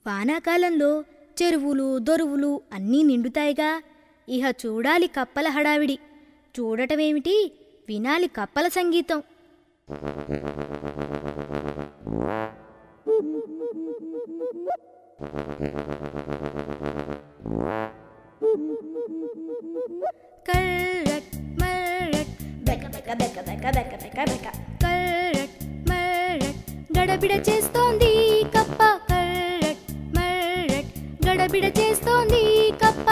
వానాకాలంలో చెరువులు దొరువులు అన్నీ నిండుతాయిగా ఇహ చూడాలి కప్పల హడావిడి చూడటమేమిటి వినాలి కప్పల సంగీతం కర్రట్ మర్రట్ బెక బెక బెక బెక బెక బెక బెక కర్రట్ మర్రట్ గడబిడ చేస్తోంది కప్ప కర్రట్ మర్రట్ గడబిడ చేస్తోంది కప్ప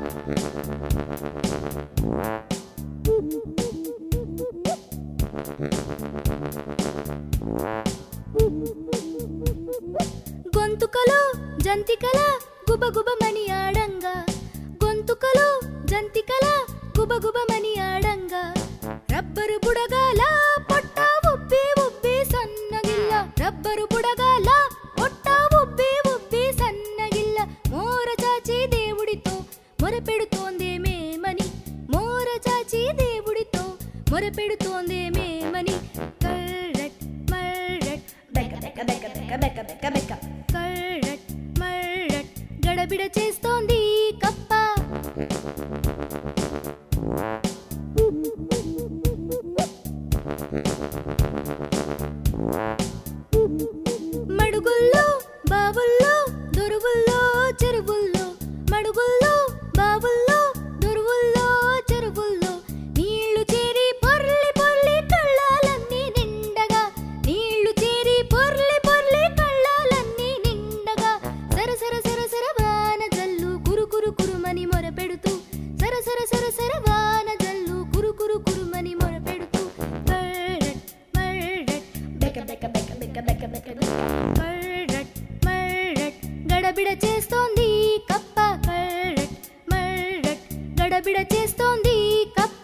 గొంతుకలో జంతికల గుబగుబమని ఆడంగా గొంతుకలో జంతికల గుబగుబమని ఆడంగా రబ్బరు బుడగాల పొట్ట ఉబ్బి ఉబ్బి సన్నగిల్ల రబ్బరు బుడగాల పొట్ట ఉబ్బి ఉబ్బి సన్నగిల్ల మోర చాచి దేవుడితో మొరపెడుతోందేమేమని మోర చాచి దేవుడితో మొరపెడుతోందేమేమని కర్రట్ మర్రట్ బెక బెక బెక బెక బెక బెక బెక కర్రట్ మర్రట్ గడబిడ చేస్తోంది కప్ప మడుగుల్లో బావుల్లో దొరువుల్లో చెరువుల్లో మడుగుల్లో బావుల్లో దొరువుల్లో చెరువుల్లో నీళ్లు చేరి పొర్లి పొర్లి కళ్ళాలన్నీ నిండగా నీళ్లు చేరి పొర్లి పొర్లి కళ్ళాలన్నీ నిండగా సర సర సర సర వాన జల్లు కురు కురు కురుమని మొరపెడుతూ సర సర సర సర వాన జల్లు కురు కురు కురుమని మొరపెడుతూ మర్రట్ మర్రట్ బెక బెక బెక బెక బెక బెక బెక మర్రట్ మర్రట్ గడబిడ చేస్తోంది కప్ప కర్రట్ మర్రట్ గడబిడ చేస్తోంది కప్ప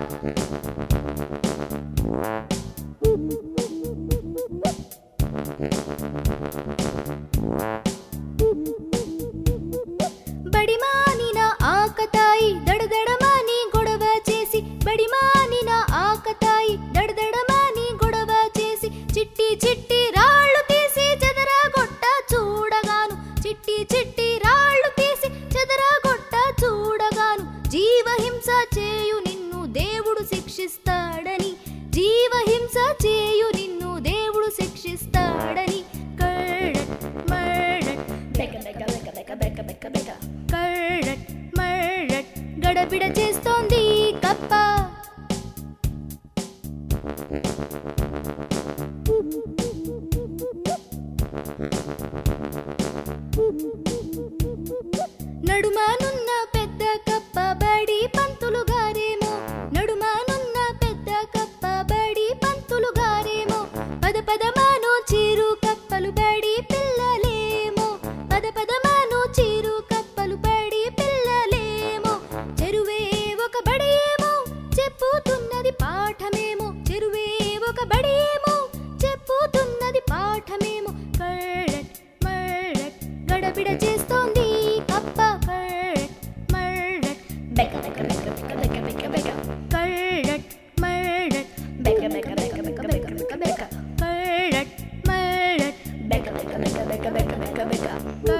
బడిమానిన ఆకతాయి దడదడమాని గొడవ చేసి బడిమానిన ఆకతాయి దడదడమాని గొడవ చేసి చిట్టి చిట్టి రాళ్ళు తీసి చెదరగొట్ట చూడగాను చిట్టి చిట్టి రాళ్ళు తీసి చెదరగొట్ట చూడగాను జీవహింస చేయు నిన్ను దేవుడు శిక్షిస్తాడని జీవహింస చేయు నిన్ను దేవుడు శిక్షిస్తాడని కర్రట్ మర్రట్ బెక బెక బెక బెక బెక బెక బెక కర్రట్ మర్రట్ గడబిడ చేస్తోంది కప్ప నడుమానున్న పెద్ద కప్ప బడి పంతులు గారేమో నడుమానున్న పెద్ద కప్ప బడి పంతులు గారేమో పద పదమాను చీరు కప్పలు బడి పిల్లలేమో పద పదమాను చీరు కప్పలు బడి పిల్లలేమో చెరువే ఒక బడేమో చెప్పుతున్నది పాఠమేమో చెరువే ఒక బడేమో చెప్పుతున్నది పాఠమేమో కర్రట్ మర్రట్ గడబిడ చేస్తోంది కప్ప కర్రట్ మర్రట్ బెక బెక బెక బెక బెక బెక బెక కర్రట్ మర్రట్ బెక బెక బెక బెక బెక బెక బెక కర్రట్ మర్రట్ బెక బెక బెక బెక బెక బెక బెక